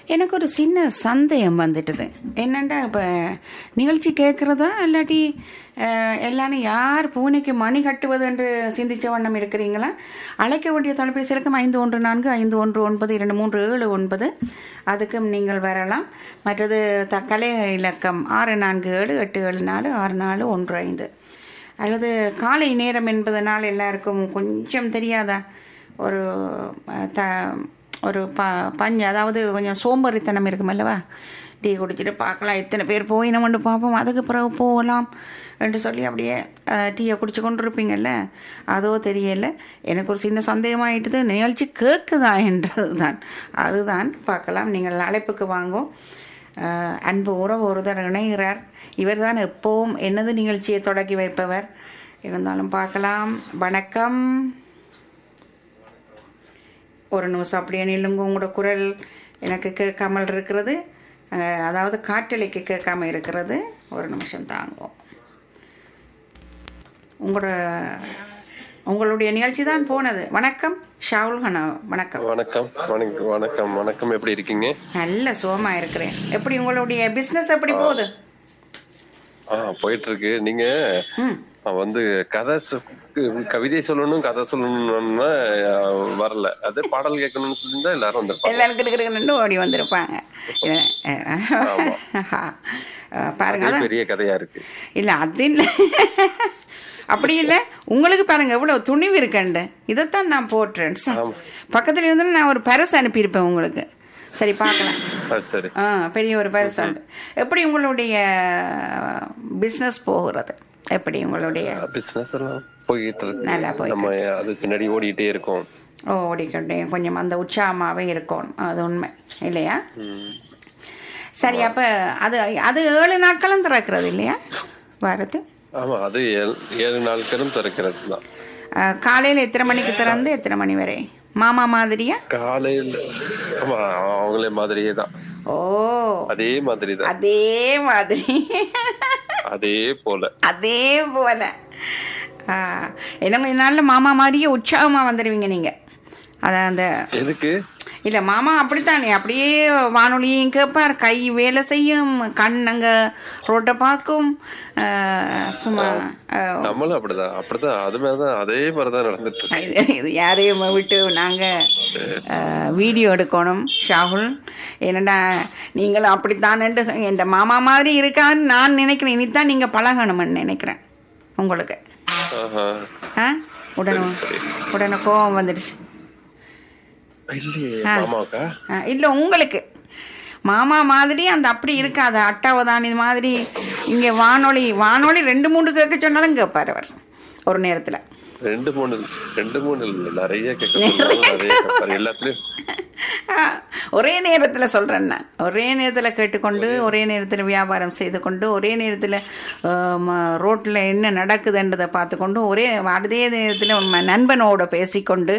எனக்கு ஒரு சின்ன சந்தேகம் வந்துட்டுது என்னண்டா இப்போ நிகழ்ச்சி கேட்குறதா இல்லாட்டி அஹ், எல்லாரும் யார் பூனைக்கு மணி கட்டுவது என்று சிந்திச்ச வண்ணம் இருக்கிறீங்களா அழைக்க வேண்டிய தொலைபேசி இருக்கும் ஐந்து ஒன்று நான்கு ஐந்து ஒன்று ஒன்பது இரண்டு மூன்று ஏழு ஒன்பது அதுக்கும் நீங்கள் வரலாம் மற்றது த கலை இலக்கம் ஆறு நான்கு ஏழு எட்டு ஏழு நாலு ஆறு நாலு ஒன்று ஐந்து அல்லது காலை நேரம் என்பதனால் எல்லாருக்கும் கொஞ்சம் தெரியாதா ஒரு அஹ், த ஒரு ப பஞ்சு அதாவது கொஞ்சம் சோம்பேறித்தனம் இருக்கும் அல்லவா டீ குடிச்சிட்டு பார்க்கலாம் எத்தனை பேர் போயினோம்னு பார்ப்போம் அதுக்கு பிறகு போகலாம் என்று சொல்லி அப்படியே அஹ், டீயை குடிச்சு கொண்டு இருப்பீங்கல்ல அதோ தெரியல எனக்கு ஒரு சின்ன சந்தேகமாயிட்டுது நிகழ்ச்சி கேட்குதா என்றது தான் அதுதான் பார்க்கலாம் நீங்கள் அழைப்புக்கு வாங்கோ அஹ், அன்பு உறவு ஒருத்தர் இணைகிறார் இவர் தான் எப்பவும் என்னது நிகழ்ச்சியை தொடக்கி வைப்பவர் இருந்தாலும் பார்க்கலாம் வணக்கம் ஒரு நிமிஷம் அப்படியே நில்லுங்க உங்களோட குரல் எனக்கு கேட்காமல் இருக்கிறது அஹ், அதாவது காற்றலைக்கு கேட்காம இருக்கிறது ஒரு நிமிஷம் தாங்கும் உங்களோட உங்களுடைய நிகழ்ச்சி தான் போனது வணக்கம் ஷாவுல் ஹனா வணக்கம் வணக்கம் வணக்கம் வணக்கம் வணக்கம் எப்படி இருக்கீங்க நல்ல சுகமா இருக்கிறேன் எப்படி உங்களுடைய பிஸ்னஸ் எப்படி போகுது ஆ போயிட்டு இருக்கு நீங்க ம் நான் வந்து கதை சொ- கவிதை சொல்லணும் கதை சொல்லணும்னா அஹ், வரல அது பாடல் கேட்கணும்னு சொல்லியிருந்தா எல்லாரும் வந்திருப்பாங்க எல்லாரும் கிட்டுக்கிட்டு ஓடி வந்திருப்பாங்க அஹ், பாருங்க அதே அதான் பெரிய கதையா இருக்கு இல்லை அது இல்லை அப்படி இல்லை உங்களுக்கு பாருங்க எவ்வளோ துணிவு இருக்கண்டு இதைத்தான் நான் போட்டுறேன் ச- ஆமா. பக்கத்துல இருந்து நான் ஒரு பரிசு அனுப்பியிருப்பேன் உங்களுக்கு சரி பார்க்கலாம் அது சரி ஆ பெரிய ஒரு பரிசு உண்டு எப்படி உங்களுடைய பிஸ்னஸ் போகிறது எப்படி உங்களுடைய பிசினஸ் எல்லாம் போய்கிட்டு நல்லா இருக்கு போயிட்டு நம்ம அது பின்னாடி ஓடிட்டே இருக்கோம் ஓ ஓடிக்கொண்டே கொஞ்சம் அந்த உற்சாகமாகவே இருக்கணும் அது உண்மை இல்லையா ம். சரி அப்போ அது அது ஏழு நாட்களும் திறக்கிறது இல்லையா வாரத்து ஆமா அது ஏழு- ஏழு நாட்களும் திறக்கிறது தான் காலையில் எத்தனை மணிக்கு திறந்து எத்தனை மணி வரை மாமா மாதிரியா காலையில ஆமா அவங்களே மாதிரியே தான் ஓ அதே மாதிரி தான் அதே மாதிரி அதே போல அதே போல ஆ, என்ன கொஞ்ச நாளில் மாமா மாதிரியே உற்சாகமாக வந்துடுவீங்க நீங்கள் அதான் அந்த எதுக்கு இல்லை மாமா அப்படித்தானே அப்படியே வானொலியும் கேட்பார் கை வேலை செய்யும் கண் அங்கே ரோட்டை பார்க்கும் ஆ, சும்மா ஆ, நம்மளும் அப்படிதான் அப்படிதான் அது மாதிரிதான் அதே மாதிரிதான் நடந்துட்டு இருக்கு இது இது யாரையும் விட்டு நாங்கள் வீடியோ எடுக்கணும் ஷாகுல் என்னடா நீங்களும் அப்படித்தானேன்ட்டு சொ- என் மாமா மாதிரி இருக்கான்னு நான் நினைக்கிறேன் இனித்தான் நீங்கள் பழகணும்னு நினைக்கிறேன் உங்களுக்கு ஆஹா. ஆ உடனே உடனே கோவம் வந்துடுச்சு இல்லையே ஆ. மாமாவுக்கா இல்லை உங்களுக்கு மாமா மாதிரி அந்த அப்படி இருக்காது அட்டாவதான் இது மாதிரி இங்கே வானொலி வானொலி ரெண்டு மூணு கேட்க சொன்னாலும் கேட்பார் அவர் ஒரு நேரத்தில் ரெண்டு மூணு ரெண்டு மூணு இல்ல நிறைய கேட்க சொன்னாலும் நிறைய கேட்பாரு எல்லாத்துலயும் ஒரே நேரத்தில் சொல்கிறேன் நான் ஒரே நேரத்தில் கேட்டுக்கொண்டு ஒரே நேரத்தில் வியாபாரம் செய்து கொண்டு ஒரே நேரத்தில் ரோட்டில் என்ன நடக்குதுன்றதை பார்த்துக்கொண்டு ஒரே அதே நேரத்தில் நண்பனோட பேசிக்கொண்டு